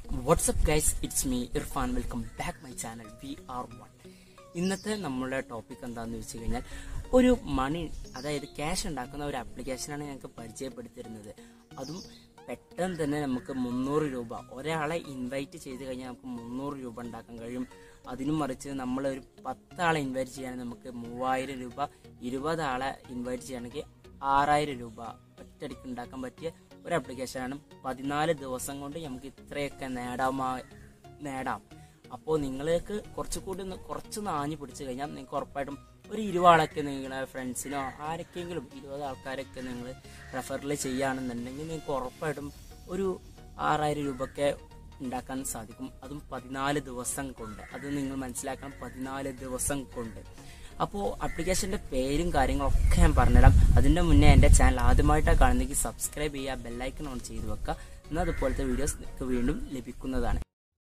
WhatsApp guys it's me Irfan welcome back my channel we are one ഇന്നത്തെ നമ്മുടെ topic എന്താണെന്ന് വെച്ച് കഴിഞ്ഞാൽ ഒരു മണി അതായത് ക്യാഷ് ഉണ്ടാക്കുന്ന ഒരു ആപ്ലിക്കേഷനാണ് ഞങ്ങൾക്ക് പരിചയപ്പെടുത്തിയിരുന്നത് അതും പെട്ടെന്ന് തന്നെ നമുക്ക് മുന്നൂറ് രൂപ ഒരാളെ ഇൻവൈറ്റ് ചെയ്ത് കഴിഞ്ഞാൽ നമുക്ക് മുന്നൂറ് രൂപ ഉണ്ടാക്കാൻ കഴിയും അതിനും മറിച്ച് നമ്മൾ ഒരു പത്താളെ ഇൻവൈറ്റ് ചെയ്യാൻ നമുക്ക് മൂവായിരം രൂപ ഇരുപത് ആളെ ഇൻവൈറ്റ് ചെയ്യണമെങ്കിൽ ആറായിരം രൂപ ഒറ്റയടിക്ക് ഉണ്ടാക്കാൻ പറ്റിയ ഒരു ആപ്ലിക്കേഷനാണ് പതിനാല് ദിവസം കൊണ്ട് നമുക്ക് ഇത്രയൊക്കെ നേടാമാ നേടാം അപ്പോൾ നിങ്ങൾക്ക് കുറച്ചുകൂടി ഒന്ന് കുറച്ചൊന്ന് ആഞ്ഞു പിടിച്ചു കഴിഞ്ഞാൽ നിങ്ങൾക്ക് ഉറപ്പായിട്ടും ഒരു ഇരുപതാളൊക്കെ നിങ്ങളുടെ ഫ്രണ്ട്സിനോ ആരൊക്കെങ്കിലും ഇരുപത് ആൾക്കാരൊക്കെ നിങ്ങൾ റെഫറിൽ ചെയ്യുകയാണെന്നുണ്ടെങ്കിൽ നിങ്ങൾക്ക് ഉറപ്പായിട്ടും ഒരു ആറായിരം രൂപയൊക്കെ ഉണ്ടാക്കാൻ സാധിക്കും അതും പതിനാല് ദിവസം കൊണ്ട് അത് നിങ്ങൾ മനസ്സിലാക്കണം പതിനാല് ദിവസം കൊണ്ട് അപ്പോൾ ആപ്ലിക്കേഷന്റെ പേരും കാര്യങ്ങളൊക്കെ ഞാൻ പറഞ്ഞുതരാം അതിന്റെ മുന്നേ എൻ്റെ ചാനൽ ആദ്യമായിട്ടാണ് കാണുന്നെങ്കിൽ സബ്സ്ക്രൈബ് ചെയ്യുക ബെല്ലൈക്കൺ ഓൺ ചെയ്ത് വെക്കുക എന്നാൽ അതുപോലത്തെ വീഡിയോസ് നിങ്ങൾക്ക് വീണ്ടും ലഭിക്കുന്നതാണ്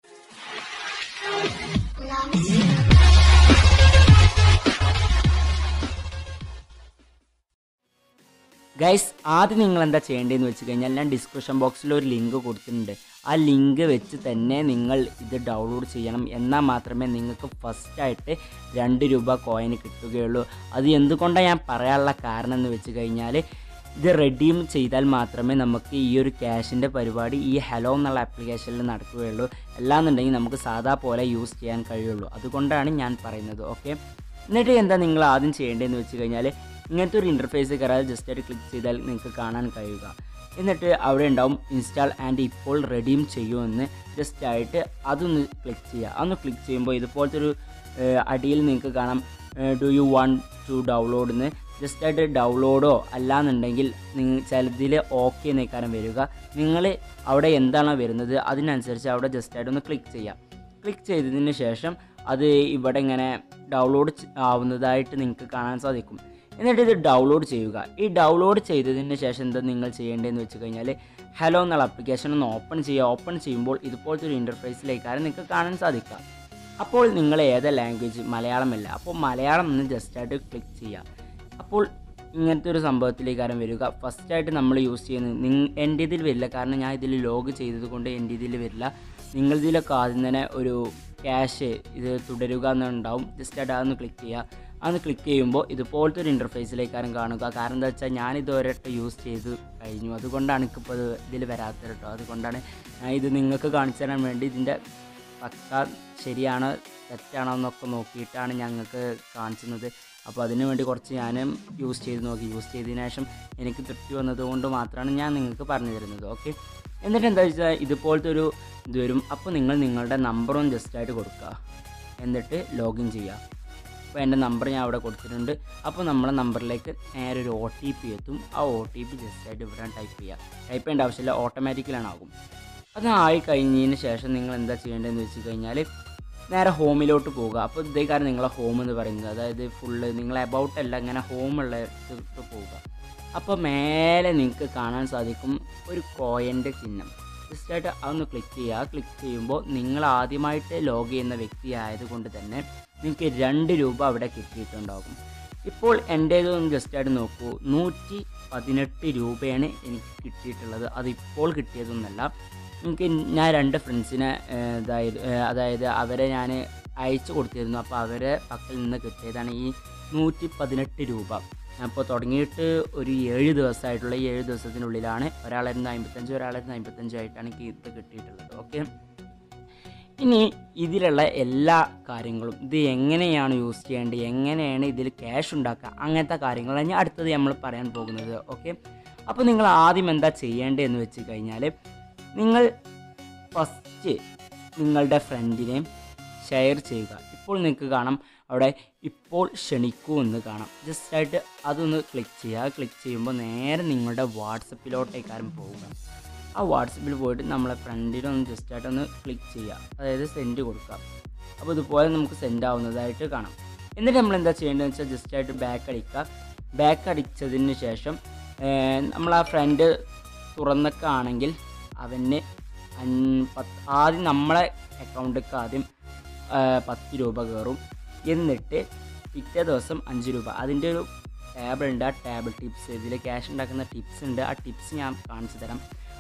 ഗൈസ് ആദ്യം നിങ്ങൾ എന്താ ചെയ്യേണ്ടതെന്ന് വെച്ച് കഴിഞ്ഞാൽ ഞാൻ ഡിസ്ക്രിപ്ഷൻ ബോക്സിൽ ഒരു ലിങ്ക് കൊടുത്തിട്ടുണ്ട് ആ ലിങ്ക് വെച്ച് തന്നെ നിങ്ങൾ ഇത് ഡൗൺലോഡ് ചെയ്യണം എന്നാൽ മാത്രമേ നിങ്ങൾക്ക് ഫസ്റ്റായിട്ട് രണ്ട് രൂപ കോയിന് കിട്ടുകയുള്ളൂ അത് എന്തുകൊണ്ടാണ് ഞാൻ പറയാനുള്ള കാരണം എന്ന് വെച്ച് കഴിഞ്ഞാൽ ഇത് റെഡീം ചെയ്താൽ മാത്രമേ നമുക്ക് ഈ ഒരു ക്യാഷിൻ്റെ പരിപാടി ഈ ഹലോ എന്നുള്ള ആപ്ലിക്കേഷനിൽ നടക്കുകയുള്ളൂ അല്ലാന്നുണ്ടെങ്കിൽ നമുക്ക് സാധാ പോലെ യൂസ് ചെയ്യാൻ കഴിയുള്ളൂ അതുകൊണ്ടാണ് ഞാൻ പറയുന്നത് ഓക്കെ എന്നിട്ട് എന്താ നിങ്ങൾ ആദ്യം ചെയ്യേണ്ടതെന്ന് വെച്ച് കഴിഞ്ഞാൽ ഇങ്ങനത്തെ ഒരു ഇൻ്റർഫേസ് കയറാതെ ജസ്റ്റ് ആയിട്ട് ക്ലിക്ക് ചെയ്താൽ നിങ്ങൾക്ക് കാണാൻ കഴിയുക എന്നിട്ട് അവിടെ ഉണ്ടാവും ഇൻസ്റ്റാൾ ആൻഡ് ഇപ്പോൾ റെഡീം ചെയ്യുമെന്ന് ജസ്റ്റ് ആയിട്ട് അതൊന്ന് ക്ലിക്ക് ചെയ്യുക അതൊന്ന് ക്ലിക്ക് ചെയ്യുമ്പോൾ ഇതുപോലത്തെ ഒരു ഏഹ്, അടിയിൽ നിങ്ങൾക്ക് കാണാം do you want to download എന്ന് ജസ്റ്റ് ആയിട്ട് ഡൗൺലോഡോ അല്ലാന്നുണ്ടെങ്കിൽ നിങ്ങൾ ചിലതിൽ ഓക്കെ എന്നേക്കാരം വരിക നിങ്ങൾ അവിടെ എന്താണോ വരുന്നത് അതിനനുസരിച്ച് അവിടെ ജസ്റ്റ് ആയിട്ട് ഒന്ന് ക്ലിക്ക് ചെയ്യാം ക്ലിക്ക് ചെയ്തതിന് ശേഷം അത് ഇവിടെ ഇങ്ങനെ ഡൗൺലോഡ് ആവുന്നതായിട്ട് നിങ്ങൾക്ക് കാണാൻ സാധിക്കും എന്നിട്ട് ഇത് ഡൗൺലോഡ് ചെയ്യുക ഈ ഡൗൺലോഡ് ചെയ്തതിന് ശേഷം എന്താ നിങ്ങൾ ചെയ്യേണ്ടതെന്ന് വെച്ച് കഴിഞ്ഞാൽ ഹലോ എന്നുള്ള ആപ്ലിക്കേഷൻ ഒന്ന് ഓപ്പൺ ചെയ്യുക ഓപ്പൺ ചെയ്യുമ്പോൾ ഇതുപോലത്തെ ഒരു ഇൻ്റർഫേസിലേക്കാണ് നിങ്ങൾക്ക് കാണാൻ സാധിക്കുക അപ്പോൾ നിങ്ങൾ ഏതാ ലാംഗ്വേജ് മലയാളമല്ല അപ്പോൾ മലയാളം എന്ന് ജസ്റ്റ് ആയിട്ട് ക്ലിക്ക് ചെയ്യുക അപ്പോൾ ഇങ്ങനത്തെ ഒരു സംഭവത്തിലേക്കാരം വരിക ഫസ്റ്റായിട്ട് നമ്മൾ യൂസ് ചെയ്യുന്നത് നിങ് എൻ്റെ ഇതിൽ വരില്ല കാരണം ഞാൻ ഇതിൽ ലോഗ് ചെയ്തത് കൊണ്ട് എൻ്റെ ഇതിൽ വരില്ല നിങ്ങളിതിലൊക്കെ ആദ്യം തന്നെ ഒരു ക്യാഷ് ഇത് തുടരുക എന്നുണ്ടാവും ജസ്റ്റ് ആയിട്ട് അതൊന്ന് ക്ലിക്ക് ചെയ്യുക അതൊന്ന് ക്ലിക്ക് ചെയ്യുമ്പോൾ ഇതുപോലത്തെ ഒരു ഇൻ്റർഫേസിലേക്കാരും കാണുക കാരണം എന്താ വെച്ചാൽ ഞാനിത് ഒരൊറ്റ യൂസ് ചെയ്ത് കഴിഞ്ഞു അതുകൊണ്ടാണ് എനിക്കിപ്പോൾ ഇത് ഇതിൽ വരാത്തത് കേട്ടോ അതുകൊണ്ടാണ് ഞാൻ ഇത് നിങ്ങൾക്ക് കാണിച്ചു തരാൻ വേണ്ടി ഇതിൻ്റെ പക്ക ശരിയാണോ തെറ്റാണോ എന്നൊക്കെ നോക്കിയിട്ടാണ് ഞങ്ങൾക്ക് കാണിച്ചുന്നത് അപ്പോൾ അതിന് വേണ്ടി കുറച്ച് ഞാനും യൂസ് ചെയ്ത് നോക്കി യൂസ് ചെയ്തതിന് ശേഷം എനിക്ക് തൃപ്തി വന്നതുകൊണ്ട് മാത്രമാണ് ഞാൻ നിങ്ങൾക്ക് പറഞ്ഞു തരുന്നത് ഓക്കെ എന്നിട്ട് എന്താ വെച്ചാൽ ഇതുപോലത്തെ ഒരു ഇത് വരും അപ്പോൾ നിങ്ങൾ നിങ്ങളുടെ നമ്പറും ജസ്റ്റ് ആയിട്ട് കൊടുക്കുക എന്നിട്ട് ലോഗിൻ ചെയ്യുക അപ്പോൾ എൻ്റെ നമ്പർ ഞാൻ അവിടെ കൊടുത്തിട്ടുണ്ട് അപ്പോൾ നമ്മളെ നമ്പറിലേക്ക് നേരെ ഒരു ഒ ടി പി എത്തും ആ ഒ ടി പി ജസ്റ്റ് ആയിട്ട് ഇവിടെ ടൈപ്പ് ചെയ്യുക ടൈപ്പ് ചെയ്യേണ്ട ആവശ്യമില്ല ഓട്ടോമാറ്റിക്കലാണ് ആകും അത് ആയി കഴിഞ്ഞതിന് ശേഷം നിങ്ങൾ എന്താ ചെയ്യേണ്ടതെന്ന് വെച്ച് കഴിഞ്ഞാൽ നേരെ ഹോമിലോട്ട് പോവുക അപ്പോൾ ഇതേ കാര്യം നിങ്ങളെ ഹോം എന്ന് പറയുന്നത് അതായത് ഫുള്ള് നിങ്ങൾ അബൌട്ട് അല്ല ഇങ്ങനെ ഹോമുള്ള പോവുക അപ്പോൾ മേലെ നിങ്ങൾക്ക് കാണാൻ സാധിക്കും ഒരു കോയൻ്റെ ചിഹ്നം ജസ്റ്റായിട്ട് അതൊന്ന് ക്ലിക്ക് ചെയ്യുക ക്ലിക്ക് ചെയ്യുമ്പോൾ നിങ്ങൾ ആദ്യമായിട്ട് ലോഗ് ചെയ്യുന്ന വ്യക്തി ആയതുകൊണ്ട് തന്നെ നിങ്ങൾക്ക് രണ്ട് രൂപ അവിടെ കിട്ടിയിട്ടുണ്ടാകും ഇപ്പോൾ എൻ്റേതൊന്ന് ജസ്റ്റായിട്ട് നോക്കൂ നൂറ്റി പതിനെട്ട് രൂപയാണ് എനിക്ക് കിട്ടിയിട്ടുള്ളത് അത് ഇപ്പോൾ കിട്ടിയതൊന്നല്ല എനിക്ക് ഞാൻ രണ്ട് ഫ്രണ്ട്സിനെ ഏഹ്, ഇതായത് ഏഹ്, അതായത് അവരെ ഞാൻ അയച്ചു കൊടുത്തിരുന്നു അപ്പോൾ അവരെ പക്കൽ നിന്ന് കിട്ടിയതാണ് ഈ നൂറ്റി പതിനെട്ട് രൂപ അപ്പോൾ തുടങ്ങിയിട്ട് ഒരു ഏഴ് ദിവസമായിട്ടുള്ള ഈ ഏഴ് ദിവസത്തിനുള്ളിലാണ് ഒരാളായിരുന്നു അമ്പത്തഞ്ച് ഒരാളായിരുന്നു അമ്പത്തഞ്ച് ആയിട്ടാണ് എനിക്ക് ഇത് കിട്ടിയിട്ടുള്ളത് ഓക്കെ ഇനി ഇതിലുള്ള എല്ലാ കാര്യങ്ങളും ഇത് എങ്ങനെയാണ് യൂസ് ചെയ്യേണ്ടത് എങ്ങനെയാണ് ഇതിൽ ക്യാഷ് ഉണ്ടാക്കുക അങ്ങനത്തെ കാര്യങ്ങളാണ് ഞാൻ അടുത്തത് നമ്മൾ പറയാൻ പോകുന്നത് ഓക്കെ അപ്പോൾ നിങ്ങൾ ആദ്യം എന്താ ചെയ്യേണ്ടതെന്ന് വെച്ച് കഴിഞ്ഞാൽ നിങ്ങൾ ഫസ്റ്റ് നിങ്ങളുടെ ഫ്രണ്ടിനെ ഷെയർ ചെയ്യുക ഇപ്പോൾ നിങ്ങൾക്ക് കാണാം അവിടെ ഇപ്പോൾ ക്ഷണിക്കൂ എന്ന് കാണാം ജസ്റ്റ് ആയിട്ട് അതൊന്ന് ക്ലിക്ക് ചെയ്യുക ക്ലിക്ക് ചെയ്യുമ്പോൾ നേരെ നിങ്ങളുടെ വാട്സപ്പിലോട്ടേക്കാരും പോവുക ആ വാട്സപ്പിൽ പോയിട്ട് നമ്മളെ ഫ്രണ്ടിനൊന്ന് ജസ്റ്റ് ആയിട്ടൊന്ന് ക്ലിക്ക് ചെയ്യുക അതായത് സെൻഡ് കൊടുക്കുക അപ്പോൾ ഇതുപോലെ നമുക്ക് സെൻഡ് ആവുന്നതായിട്ട് കാണാം എന്നിട്ട് നമ്മൾ എന്താ ചെയ്യേണ്ടതെന്ന് വെച്ചാൽ ജസ്റ്റ് ആയിട്ട് ബാക്ക് അടിക്കുക ബാക്ക് അടിച്ചതിന് ശേഷം ഏർ, നമ്മൾ ആ ഫ്രണ്ട് തുറന്നൊക്കെ ആണെങ്കിൽ അവന് അൻ- പത്ത് ആദ്യം നമ്മളെ അക്കൗണ്ടിലേക്ക് ആദ്യം ആ, പത്ത് രൂപ കയറും എന്നിട്ട് പിറ്റേ ദിവസം അഞ്ച് രൂപ അതിൻ്റെ ഒരു ടേബിൾ ഉണ്ട് ആ ടേബിൾ ടിപ്സ് ഇതിൽ ക്യാഷ് ഉണ്ടാക്കുന്ന ടിപ്സ് ഉണ്ട് ആ ടിപ്സ് ഞാൻ കാണിച്ചു തരാം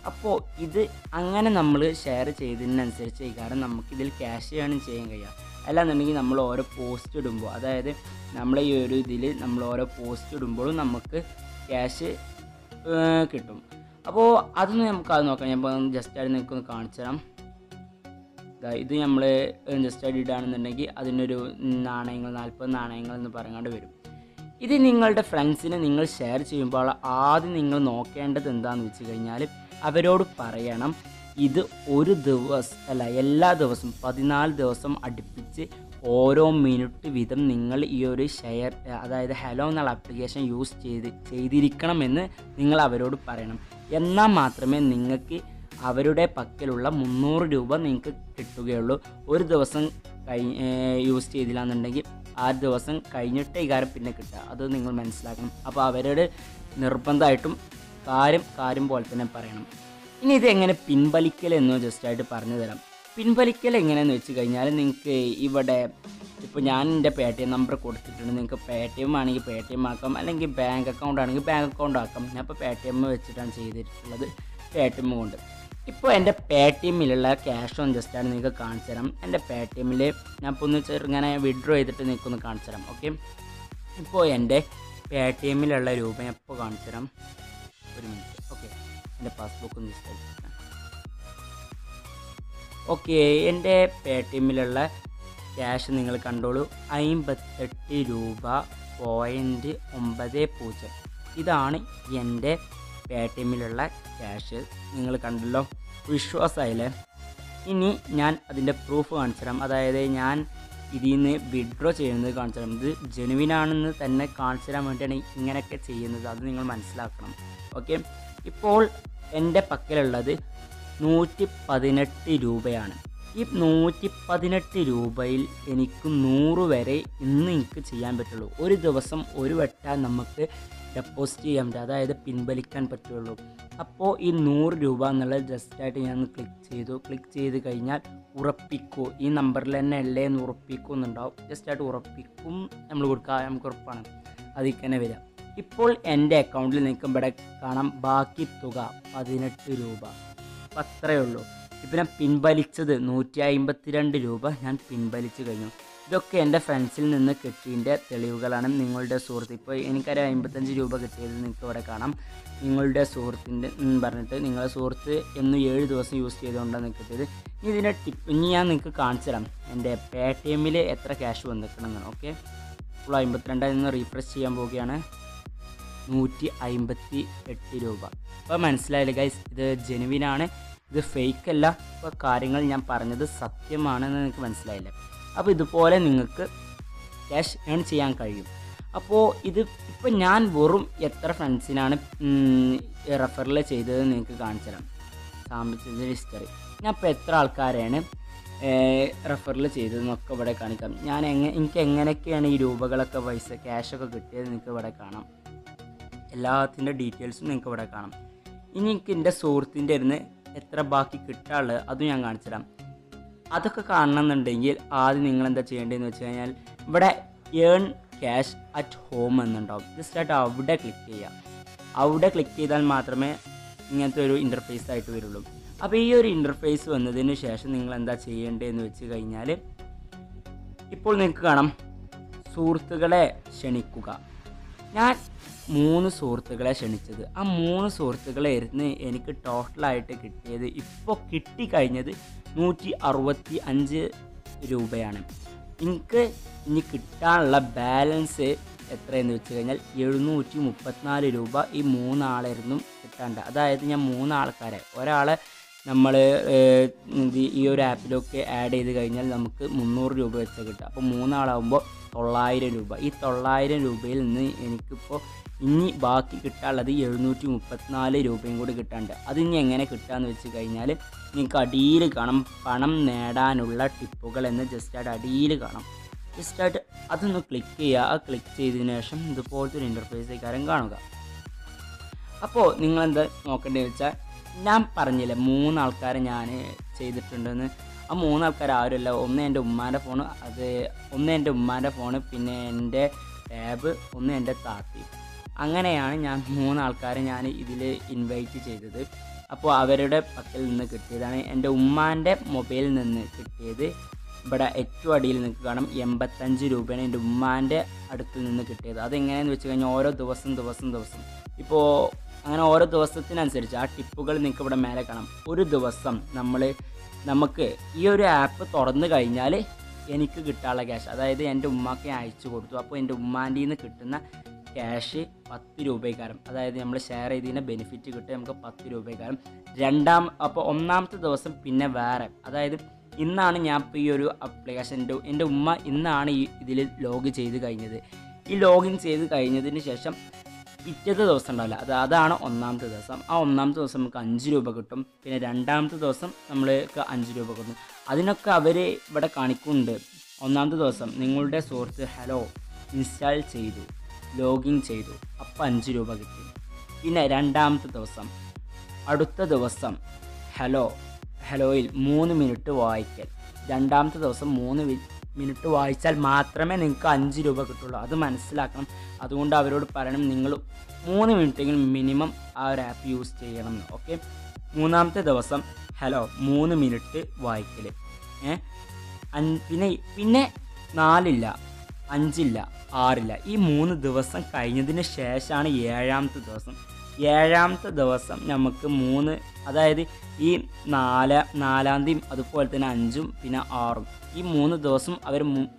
അപ്പോൾ ഇത് അങ്ങനെ നമ്മൾ ഷെയർ ചെയ്തതിനനുസരിച്ച് കാരണം നമുക്കിതിൽ ക്യാഷ് ഏൺ ചെയ്യാൻ കഴിയുക അല്ലാന്നുണ്ടെങ്കിൽ നമ്മൾ ഓരോ പോസ്റ്റ് ഇടുമ്പോൾ അതായത് നമ്മൾ ഈ ഒരു ഇതിൽ നമ്മൾ ഓരോ പോസ്റ്റ് ഇടുമ്പോഴും നമുക്ക് ക്യാഷ് കിട്ടും അപ്പോൾ അതൊന്ന് നമുക്ക് അത് നോക്കാം ഞാൻ ഇപ്പോൾ ജസ്റ്റ് ആയിട്ട് നിങ്ങൾക്കൊന്ന് കാണിച്ചു തരാം ദാ ഇത് നമ്മൾ ജസ്റ്റ് ആയിട്ട് ഇടുകയാണെന്നുണ്ടെങ്കിൽ അതിനൊരു നാണയങ്ങൾ നാൽപ്പത് നാണയങ്ങൾ എന്ന് പറഞ്ഞാണ്ട് വരും ഇത് നിങ്ങളുടെ ഫ്രണ്ട്സിന് നിങ്ങൾ ഷെയർ ചെയ്യുമ്പോൾ ആദ്യം നിങ്ങൾ നോക്കേണ്ടത് എന്താണെന്ന് വെച്ച് കഴിഞ്ഞാൽ അവരോട് പറയണം ഇത് ഒരു ദിവസം അല്ല എല്ലാ ദിവസവും പതിനാല് ദിവസം അടുപ്പിച്ച് ഓരോ മിനിറ്റ് വീതം നിങ്ങൾ ഈ ഒരു ഷെയർ അതായത് ഹലോ എന്നുള്ള ആപ്ലിക്കേഷൻ യൂസ് ചെയ്ത് ചെയ്തിരിക്കണമെന്ന് നിങ്ങൾ അവരോട് പറയണം എന്നാൽ മാത്രമേ നിങ്ങൾക്ക് അവരുടെ പക്കലുള്ള മുന്നൂറ് രൂപ നിങ്ങൾക്ക് കിട്ടുകയുള്ളൂ ഒരു ദിവസം കഴി യൂസ് ചെയ്തില്ല എന്നുണ്ടെങ്കിൽ ആ ദിവസം കഴിഞ്ഞിട്ടേ ഈ കാര്യം പിന്നെ കിട്ടുക അത് നിങ്ങൾ മനസ്സിലാക്കണം അപ്പോൾ അവരോട് നിർബന്ധമായിട്ടും കാര്യം കാര്യം പോലെ തന്നെ പറയണം ഇനി ഇത് എങ്ങനെ പിൻവലിക്കൽ എന്ന് ജസ്റ്റ് ആയിട്ട് പറഞ്ഞു തരാം പിൻവലിക്കൽ എങ്ങനെയെന്ന് വെച്ച് കഴിഞ്ഞാൽ നിങ്ങൾക്ക് ഇവിടെ ഇപ്പോൾ ഞാൻ എൻ്റെ പേ ടി എം നമ്പർ കൊടുത്തിട്ടുണ്ട് നിങ്ങൾക്ക് പേ ടി എം ആണെങ്കിൽ പേ ടി എം ആക്കാം അല്ലെങ്കിൽ ബാങ്ക് അക്കൗണ്ട് ആണെങ്കിൽ ബാങ്ക് അക്കൗണ്ട് ആക്കാം ഞാൻ ഇപ്പോൾ പേ ടി എം വെച്ചിട്ടാണ് ചെയ്തിട്ടുള്ളത് പേ ടി എം കൊണ്ട് ഇപ്പോൾ എൻ്റെ പേ ടി എമ്മിലുള്ള ക്യാഷ് ഓൺ ജസ്റ്റ് ആണ് നിങ്ങൾക്ക് കാണിച്ചു തരാം എൻ്റെ പേ ടി എമ്മിൽ ഞാൻ ഇപ്പോൾ ഒന്ന് ചെറുങ്ങനെ വിഡ്രോ ചെയ്തിട്ട് നിങ്ങൾക്കൊന്ന് കാണിച്ചു തരാം ഓക്കെ ഇപ്പോൾ എൻ്റെ പേ ടി എമ്മിലുള്ള രൂപ ഞാൻ ഇപ്പോൾ കാണിച്ചു തരാം ഒരു മിനിറ്റ് ഓക്കെ എൻ്റെ പാസ്ബുക്ക് ഒന്ന് ജസ്റ്റ് അയച്ചു ഓക്കെ എൻ്റെ പേ ടി എമ്മിലുള്ള ക്യാഷ് നിങ്ങൾ കണ്ടോളൂ അമ്പത്തെട്ട് രൂപ പോയിൻറ്റ് ഒമ്പത് പൂജ്യം ഇതാണ് എൻ്റെ പേ ടി എമ്മിലുള്ള ക്യാഷ് നിങ്ങൾ കണ്ടല്ലോ വിശ്വാസമായില്ലേ ഇനി ഞാൻ അതിൻ്റെ പ്രൂഫ് കാണിച്ചു തരാം അതായത് ഞാൻ ഇതിൽ നിന്ന് വിഡ്രോ ചെയ്യുന്നത് കാണിച്ചു തരാം ഇത് ജെനുവിനാണെന്ന് തന്നെ കാണിച്ചു തരാൻ വേണ്ടിയാണ് ഇങ്ങനെയൊക്കെ ചെയ്യുന്നത് അത് നിങ്ങൾ മനസ്സിലാക്കണം ഓക്കെ ഇപ്പോൾ എൻ്റെ പക്കലുള്ളത് നൂറ്റി പതിനെട്ട് രൂപയാണ് ഈ നൂറ്റി പതിനെട്ട് രൂപയിൽ എനിക്ക് നൂറ് വരെ ഇന്ന് എനിക്ക് ചെയ്യാൻ പറ്റുള്ളൂ ഒരു ദിവസം ഒരു വട്ടം നമുക്ക് ഡെപ്പോസിറ്റ് ചെയ്യാൻ പറ്റും അതായത് പിൻവലിക്കാൻ പറ്റുള്ളൂ അപ്പോൾ ഈ നൂറ് രൂപ എന്നുള്ളത് ജസ്റ്റായിട്ട് ഞാൻ ക്ലിക്ക് ചെയ്തു ക്ലിക്ക് ചെയ്ത് കഴിഞ്ഞാൽ ഉറപ്പിക്കൂ ഈ നമ്പറിൽ തന്നെ അല്ലേ എന്ന് ഉറപ്പിക്കൂ എന്നുണ്ടാവും ജസ്റ്റായിട്ട് ഉറപ്പിക്കും നമ്മൾ കൊടുക്കുക നമുക്ക് ഉറപ്പാണ് അതിൽ തന്നെ വരിക ഇപ്പോൾ എൻ്റെ അക്കൗണ്ടിൽ നിൽക്കും ഇവിടെ കാണാം ബാക്കി തുക പതിനെട്ട് രൂപ അപ്പം അത്രയേ ഉള്ളൂ ഇപ്പം ഞാൻ പിൻവലിച്ചത് നൂറ്റി അമ്പത്തിരണ്ട് രൂപ ഞാൻ പിൻവലിച്ചു കഴിഞ്ഞു ഇതൊക്കെ എൻ്റെ ഫ്രണ്ട്സിൽ നിന്ന് കിട്ടിയതിൻ്റെ തെളിവുകളാണ് നിങ്ങളുടെ സുഹൃത്ത് ഇപ്പോൾ എനിക്കൊരു അമ്പത്തഞ്ച് രൂപ കിട്ടിയത് നിങ്ങൾക്ക് ഇവിടെ കാണാം നിങ്ങളുടെ സുഹൃത്തിൻ്റെ ഉം പറഞ്ഞിട്ട് നിങ്ങളുടെ സുഹൃത്ത് എന്നും ഏഴ് ദിവസം യൂസ് ചെയ്തുകൊണ്ടാണ് നിങ്ങൾക്ക് കിട്ടിയത് ഇനി ഇതിൻ്റെ ടിപ്പ് ഇനി ഞാൻ നിങ്ങൾക്ക് കാണിച്ചു തരാം എൻ്റെ പേ ടി എമ്മിൽ എത്ര ക്യാഷ് വന്നിക്കണമെന്ന് ഓക്കെ ഇപ്പോൾ അമ്പത്തിരണ്ടായി നിന്ന് റീഫ്രഷ് ചെയ്യാൻ പോവുകയാണ് നൂറ്റി അമ്പത്തി എട്ട് രൂപ അപ്പോൾ മനസ്സിലായില്ലേ ഗൈസ് ഇത് ജെനുവിനാണ് ഇത് ഫേക്ക് അല്ല ഇപ്പോൾ കാര്യങ്ങൾ ഞാൻ പറഞ്ഞത് സത്യമാണെന്ന് നിങ്ങൾക്ക് മനസ്സിലായില്ലേ അപ്പോൾ ഇതുപോലെ നിങ്ങൾക്ക് ക്യാഷ് ഏൺ ചെയ്യാൻ കഴിയും അപ്പോൾ ഇത് ഇപ്പോൾ ഞാൻ വെറും എത്ര ഫ്രണ്ട്സിനാണ് റെഫറിൽ ചെയ്തത് നിങ്ങൾക്ക് കാണിച്ചു തരാം സാമ്പത്തിക ഹിസ്റ്ററി ഞാൻ ഇപ്പോൾ എത്ര ആൾക്കാരെയാണ് റെഫറിൽ ചെയ്തതെന്നൊക്കെ ഇവിടെ കാണിക്കാം ഞാൻ എങ്ങനെ എനിക്ക് എങ്ങനെയൊക്കെയാണ് ഈ രൂപകളൊക്കെ പൈസ ക്യാഷൊക്കെ കിട്ടിയത് നിങ്ങൾക്ക് ഇവിടെ കാണാം എല്ലാത്തിൻ്റെ ഡീറ്റെയിൽസും നിങ്ങൾക്ക് ഇവിടെ കാണാം ഇനി എനിക്ക് എൻ്റെ സുഹൃത്തിൻ്റെ ഇരുന്ന് എത്ര ബാക്കി കിട്ടാനുള്ളത് അതും ഞാൻ കാണിച്ചു തരാം അതൊക്കെ കാണണമെന്നുണ്ടെങ്കിൽ ആദ്യം നിങ്ങൾ എന്താ ചെയ്യേണ്ടതെന്ന് വെച്ച് കഴിഞ്ഞാൽ ഇവിടെ ഏൺ ക്യാഷ് അറ്റ് ഹോം എന്നുണ്ടാവും ജസ്റ്റ് ആയിട്ട് അവിടെ ക്ലിക്ക് ചെയ്യുക അവിടെ ക്ലിക്ക് ചെയ്താൽ മാത്രമേ ഇങ്ങനത്തെ ഒരു ഇൻ്റർഫേസ് ആയിട്ട് വരുള്ളൂ അപ്പോൾ ഈ ഒരു ഇൻ്റർഫേസ് വന്നതിന് ശേഷം നിങ്ങൾ എന്താ ചെയ്യേണ്ടതെന്ന് വെച്ച് കഴിഞ്ഞാൽ ഇപ്പോൾ നിങ്ങൾക്ക് കാണാം സുഹൃത്തുക്കളെ ക്ഷണിക്കുക ഞാൻ മൂന്ന് സുഹൃത്തുക്കളെ ക്ഷണിച്ചത് ആ മൂന്ന് സുഹൃത്തുക്കളെ ഇരുന്ന് എനിക്ക് ടോട്ടലായിട്ട് കിട്ടിയത് ഇപ്പോൾ കിട്ടിക്കഴിഞ്ഞത് നൂറ്റി അറുപത്തി അഞ്ച് രൂപയാണ് എനിക്ക് ഇനി കിട്ടാനുള്ള ബാലൻസ് എത്രയെന്ന് വെച്ച് കഴിഞ്ഞാൽ എഴുന്നൂറ്റി മുപ്പത്തിനാല് രൂപ ഈ മൂന്നാളായിരുന്നു കിട്ടാണ്ട് അതായത് ഞാൻ മൂന്നാൾക്കാരെ ഒരാളെ നമ്മൾ ഈ ഒരു ആപ്പിലൊക്കെ ആഡ് ചെയ്ത് കഴിഞ്ഞാൽ നമുക്ക് മുന്നൂറ് രൂപ വെച്ച് കിട്ടും അപ്പോൾ മൂന്നാളാകുമ്പോൾ തൊള്ളായിരം രൂപ ഈ തൊള്ളായിരം രൂപയിൽ നിന്ന് എനിക്കിപ്പോൾ ഇനി ബാക്കി കിട്ടാനുള്ളത് എഴുന്നൂറ്റി മുപ്പത്തിനാല് രൂപയും കൂടി കിട്ടാണ്ട് അത് ഇനി എങ്ങനെ കിട്ടാന്ന് വെച്ച് കഴിഞ്ഞാൽ നിങ്ങൾക്ക് അടിയിൽ കാണാം പണം നേടാനുള്ള ടിപ്പുകൾ എന്ന് ജസ്റ്റ് ആയിട്ട് അടിയിൽ കാണാം ജസ്റ്റ് ആയിട്ട് അതൊന്ന് ക്ലിക്ക് ചെയ്യുക ആ ക്ലിക്ക് ചെയ്തതിന് ശേഷം ഇതുപോലത്തെ ഒരു ഇൻ്റർഫേസ് കാര്യം കാണുക അപ്പോൾ നിങ്ങളെന്താ നോക്കേണ്ടതെന്ന് വെച്ചാൽ ഞാൻ പറഞ്ഞില്ലേ മൂന്നാൾക്കാരെ ഞാൻ ചെയ്തിട്ടുണ്ടെന്ന് ആ മൂന്നാൾക്കാർ ആരുമല്ല ഒന്ന് എൻ്റെ ഉമ്മാൻ്റെ ഫോണ് അത് ഒന്ന് എൻ്റെ ഉമ്മാൻ്റെ ഫോണ് പിന്നെ എൻ്റെ ടാബ് ഒന്ന് എൻ്റെ താത്തി അങ്ങനെയാണ് ഞാൻ മൂന്നാൾക്കാരെ ഞാൻ ഇതിൽ ഇൻവൈറ്റ് ചെയ്തത് അപ്പോൾ അവരുടെ പക്കൽ നിന്ന് കിട്ടിയതാണ് എൻ്റെ ഉമ്മാൻ്റെ മൊബൈലിൽ നിന്ന് കിട്ടിയത് ഇവിടെ ഏറ്റവും അടിയിൽ നിങ്ങൾക്ക് കാണാം എൺപത്തഞ്ച് രൂപയാണ് എൻ്റെ ഉമ്മാൻ്റെ അടുത്തിൽ നിന്ന് കിട്ടിയത് അതെങ്ങനെയാണെന്ന് വെച്ച് കഴിഞ്ഞാൽ ഓരോ ദിവസം ദിവസം ദിവസം ഇപ്പോൾ അങ്ങനെ ഓരോ ദിവസത്തിനനുസരിച്ച് ആ ടിപ്പുകൾ നിങ്ങൾക്ക് ഇവിടെ മേലെ കാണാം ഒരു ദിവസം നമ്മൾ നമുക്ക് ഈ ഒരു ആപ്പ് തുറന്നു കഴിഞ്ഞാൽ എനിക്ക് കിട്ടാനുള്ള ക്യാഷ് അതായത് എൻ്റെ ഉമ്മാക്ക് ഞാൻ അയച്ചു കൊടുത്തു അപ്പോൾ എൻ്റെ ഉമ്മാൻ്റെ നിന്ന് കിട്ടുന്ന ക്യാഷ് പത്ത് രൂപയ്ക്കാരം അതായത് നമ്മൾ ഷെയർ ചെയ്തതിന് ബെനിഫിറ്റ് കിട്ടുക നമുക്ക് പത്ത് രൂപയ്ക്കാരം രണ്ടാം അപ്പോൾ ഒന്നാമത്തെ ദിവസം പിന്നെ വേറെ അതായത് ഇന്നാണ് ഞാൻ ഇപ്പോൾ ഈ ഒരു അപ്ലിക്കേഷൻ എൻ്റെ എൻ്റെ ഉമ്മ ഇന്നാണ് ഈ ഇതിൽ ലോഗ് ചെയ്ത് കഴിഞ്ഞത് ഈ ലോഗിൻ ചെയ്ത് കഴിഞ്ഞതിന് ശേഷം പിറ്റത്തെ ദിവസം ഉണ്ടാവില്ല അത് അതാണ് ഒന്നാമത്തെ ദിവസം ആ ഒന്നാമത്തെ ദിവസം നമുക്ക് അഞ്ച് രൂപ കിട്ടും പിന്നെ രണ്ടാമത്തെ ദിവസം നമ്മൾക്ക് അഞ്ച് രൂപ കിട്ടും അതിനൊക്കെ അവർ ഇവിടെ കാണിക്കുന്നുണ്ട് ഒന്നാമത്തെ ദിവസം നിങ്ങളുടെ സുഹൃത്ത് ഹലോ ഇൻസ്റ്റാൾ ചെയ്തു ലോഗിൻ ചെയ്തു അപ്പം അഞ്ച് രൂപ കിട്ടി പിന്നെ രണ്ടാമത്തെ ദിവസം അടുത്ത ദിവസം ഹലോ ഹലോയിൽ മൂന്ന് മിനിറ്റ് വായിക്കൽ രണ്ടാമത്തെ ദിവസം മൂന്ന് വി- മിനിറ്റ് വായിച്ചാൽ മാത്രമേ നിങ്ങൾക്ക് അഞ്ച് രൂപ കിട്ടുള്ളൂ അത് മനസ്സിലാക്കണം അതുകൊണ്ട് അവരോട് പറയണം നിങ്ങൾ മൂന്ന് മിനിറ്റെങ്കിലും മിനിമം ആ ഒരു ആപ്പ് യൂസ് ചെയ്യണം എന്ന് ഓക്കെ മൂന്നാമത്തെ ദിവസം ഹലോ മൂന്ന് മിനിറ്റ് വായിക്കൽ ഏ അഞ്ച് പിന്നെ പിന്നെ നാലില്ല അഞ്ചില്ല ആറില്ല ഈ മൂന്ന് ദിവസം കഴിഞ്ഞതിന് ശേഷമാണ് ഏഴാമത്തെ ദിവസം ഏഴാമത്തെ ദിവസം നമുക്ക് മൂന്ന് അതായത് ഈ നാല് നാലാം തീയതി അതുപോലെ തന്നെ അഞ്ചും പിന്നെ ആറും ഈ മൂന്ന് ദിവസം അവർ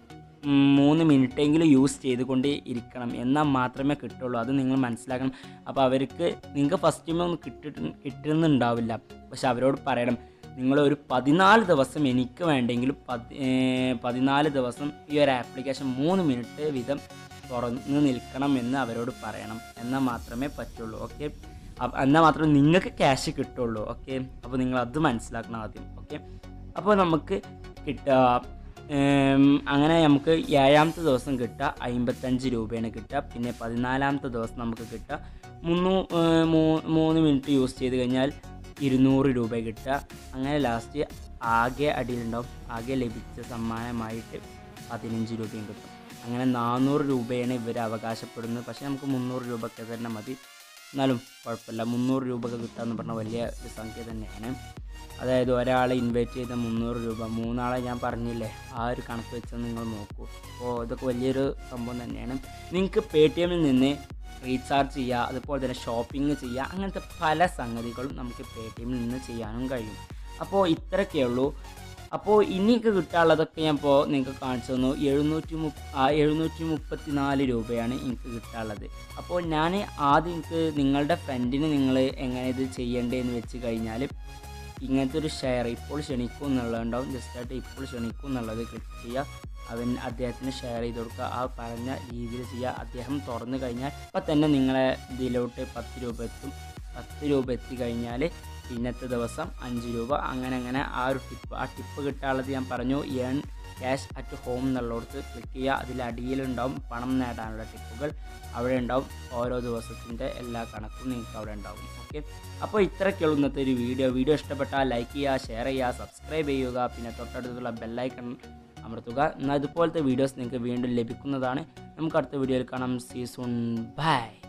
മൂന്ന് മിനിറ്റെങ്കിലും യൂസ് ചെയ്തുകൊണ്ട് ഇരിക്കണം എന്നാൽ മാത്രമേ കിട്ടുള്ളൂ അത് നിങ്ങൾ മനസ്സിലാക്കണം അപ്പോൾ അവർക്ക് നിങ്ങൾക്ക് ഫസ്റ്റ് ടൈം ഒന്നും കിട്ടിട്ട് കിട്ടുന്നുണ്ടാവില്ല പക്ഷെ അവരോട് പറയണം നിങ്ങൾ ഒരു പതിനാല് ദിവസം എനിക്ക് വേണ്ടെങ്കിലും പതി ഏർ പതിനാല് ദിവസം ഈ ഒരു ആപ്ലിക്കേഷൻ മൂന്ന് മിനിറ്റ് വീതം തുറന്ന് നിൽക്കണം എന്ന് അവരോട് പറയണം എന്നാൽ മാത്രമേ പറ്റുള്ളൂ ഓക്കെ എന്നാൽ മാത്രമേ നിങ്ങൾക്ക് ക്യാഷ് കിട്ടുള്ളൂ ഓക്കെ അപ്പോൾ നിങ്ങൾ അത് മനസ്സിലാക്കണം ആദ്യം ഓക്കെ അപ്പോൾ നമുക്ക് കിട്ടുക ഏം, അങ്ങനെ നമുക്ക് ഏഴാമത്തെ ദിവസം കിട്ടുക അമ്പത്തഞ്ച് രൂപയാണ് കിട്ടുക പിന്നെ പതിനാലാമത്തെ ദിവസം നമുക്ക് കിട്ടുക മുന്നൂ ഏർ, മൂ- മൂന്ന് മിനിറ്റ് യൂസ് ചെയ്ത് കഴിഞ്ഞാൽ ഇരുന്നൂറ് രൂപ കിട്ടുക അങ്ങനെ ലാസ്റ്റ് ആകെ അടിയിലുണ്ടാവും ആകെ ലഭിച്ച സമ്മാനമായിട്ട് പതിനഞ്ച് രൂപയും കിട്ടും അങ്ങനെ നാനൂറ് രൂപയാണ് ഇവർ അവകാശപ്പെടുന്നത് പക്ഷേ നമുക്ക് മുന്നൂറ് രൂപയ്ക്ക് തന്നെ മതി എന്നാലും കുഴപ്പമില്ല മുന്നൂറ് രൂപയൊക്കെ കിട്ടുകയെന്ന് പറഞ്ഞാൽ വലിയ ഒരു സംഖ്യ തന്നെയാണ് അതായത് ഒരാളെ ഇൻവൈറ്റ് ചെയ്ത മുന്നൂറ് രൂപ മൂന്നാളെ ഞാൻ പറഞ്ഞില്ലേ ആ ഒരു കണക്ക് വെച്ച് നിങ്ങൾ നോക്കൂ അപ്പോൾ ഇതൊക്കെ വലിയൊരു സംഭവം തന്നെയാണ് നിങ്ങൾക്ക് പേ ടി എമ്മിൽ നിന്ന് റീചാർജ് ചെയ്യുക അതുപോലെ തന്നെ ഷോപ്പിംഗ് ചെയ്യുക അങ്ങനത്തെ പല സംഗതികളും നമുക്ക് പേ ടി എമ്മിൽ നിന്ന് ചെയ്യാനും കഴിയും അപ്പോൾ ഇത്രയൊക്കെ ഉള്ളൂ അപ്പോൾ ഇനിയൊക്കെ കിട്ടാനുള്ളതൊക്കെ ഞാൻ ഇപ്പോൾ നിങ്ങൾക്ക് കാണിച്ചു തന്നു എഴുന്നൂറ്റി മുപ്പ ആ എഴുന്നൂറ്റി മുപ്പത്തി നാല് രൂപയാണ് എനിക്ക് കിട്ടാനുള്ളത് അപ്പോൾ ഞാൻ ആദ്യം എനിക്ക് നിങ്ങളുടെ ഫ്രണ്ടിന് നിങ്ങൾ എങ്ങനെ ഇത് ചെയ്യേണ്ടതെന്ന് വെച്ച് കഴിഞ്ഞാൽ ഇങ്ങനത്തെ ഒരു ഷെയർ ഇപ്പോൾ ക്ഷണിക്കും എന്നുള്ളതുണ്ടാവും ജസ്റ്റ് ആയിട്ട് ഇപ്പോൾ ക്ഷണിക്കും എന്നുള്ളത് ക്ലിക്ക് ചെയ്യുക അവൻ അദ്ദേഹത്തിന് ഷെയർ ചെയ്ത് കൊടുക്കുക ആ പറഞ്ഞ രീതിയിൽ ചെയ്യുക അദ്ദേഹം തുറന്നു കഴിഞ്ഞാൽ അപ്പം തന്നെ നിങ്ങളെ ഇതിലോട്ട് പത്ത് രൂപ എത്തും പത്ത് രൂപ എത്തി കഴിഞ്ഞാൽ പിന്നത്തെ ദിവസം അഞ്ച് രൂപ അങ്ങനെ അങ്ങനെ ആ ഒരു ടിപ്പ് ആ ടിപ്പ് കിട്ടാനുള്ളത് ഞാൻ പറഞ്ഞു ഏൺ ക്യാഷ് അറ്റ് ഹോം എന്നുള്ളിടത്ത് ക്ലിക്ക് ചെയ്യുക അതിൽ അടിയിലുണ്ടാവും പണം നേടാനുള്ള ടിപ്പുകൾ അവിടെ ഉണ്ടാവും ഓരോ ദിവസത്തിൻ്റെ എല്ലാ കണക്കും നിങ്ങൾക്ക് അവിടെ ഉണ്ടാവും ഓക്കെ അപ്പോൾ ഇത്രയ്ക്കുള്ള ഇന്നത്തെ ഒരു വീഡിയോ വീഡിയോ ഇഷ്ടപ്പെട്ടാൽ ലൈക്ക് ചെയ്യുക ഷെയർ ചെയ്യുക സബ്സ്ക്രൈബ് ചെയ്യുക പിന്നെ തൊട്ടടുത്തുള്ള ബെല്ലൈക്കൺ അമർത്തുക എന്നാൽ ഇതുപോലത്തെ വീഡിയോസ് നിങ്ങൾക്ക് വീണ്ടും ലഭിക്കുന്നതാണ് നമുക്ക് അടുത്ത വീഡിയോയിൽ കാണാം സീസൺ ബൈ